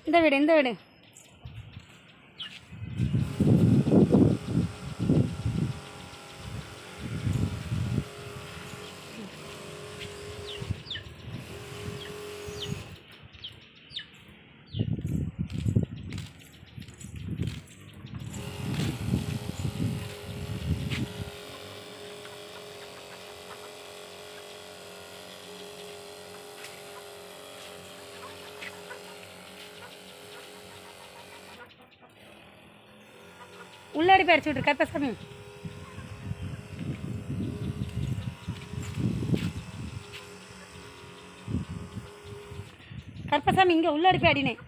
இந்த வீடு இந்த வீடு உள்ளாடி போய் அடிச்சு விட்ரு கருப்பசாமி கருப்பசாமி இங்கே உள்ளாடி போய் அடினே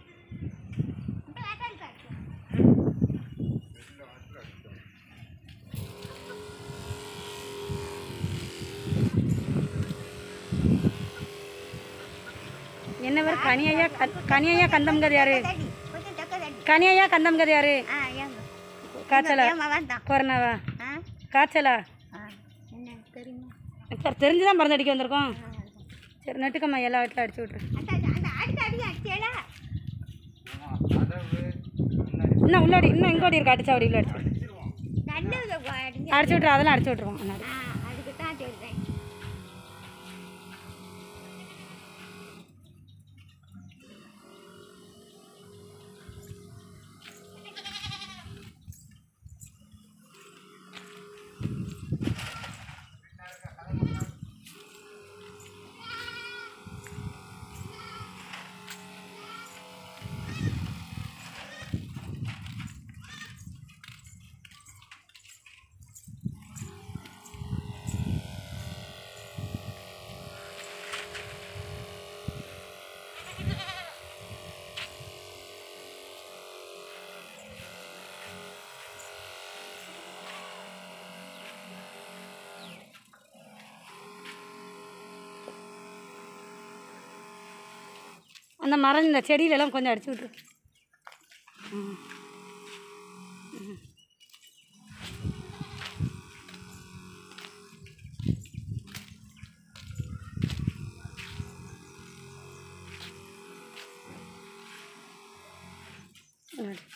என்ன பேர் கனியா கனியா கந்தம்ங்கிறது யாரு தடி கொஞ்சம் தக்க தடி கனியா கந்தம்ங்கிறது யாரு ஆ ஏங்க காய்ச்சலா ஏமா வேண்டாம் கொரோனாவா ஆ காய்ச்சலா ஆ என்ன தெரியுமா சார் தெரிஞ்சு தான் மருந்து அடிக்க வந்திருக்கோம் சரி நட்டுக்கம்மா எல்லா வீட்டில் அடிச்சு விட்ரு அந்த அந்த அடுத்த அடி அடிச்சேடா இன்னும் உள்ளாடி இன்னும் எங்கோடி இருக்கு அடிச்சா அப்படி அடிச்சு விட்ரு. நல்லது அடிங்க அடிச்சு விட்ரு அதெல்லாம் அடிச்சு விட்ருவோம் முன்னாடி ஆ அதுக்கு தான் சொல்கிறேன் அந்த மரம் இந்த செடியிலலாம் கொஞ்சம் அடிச்சு விட்ரு ம். ம். ம்.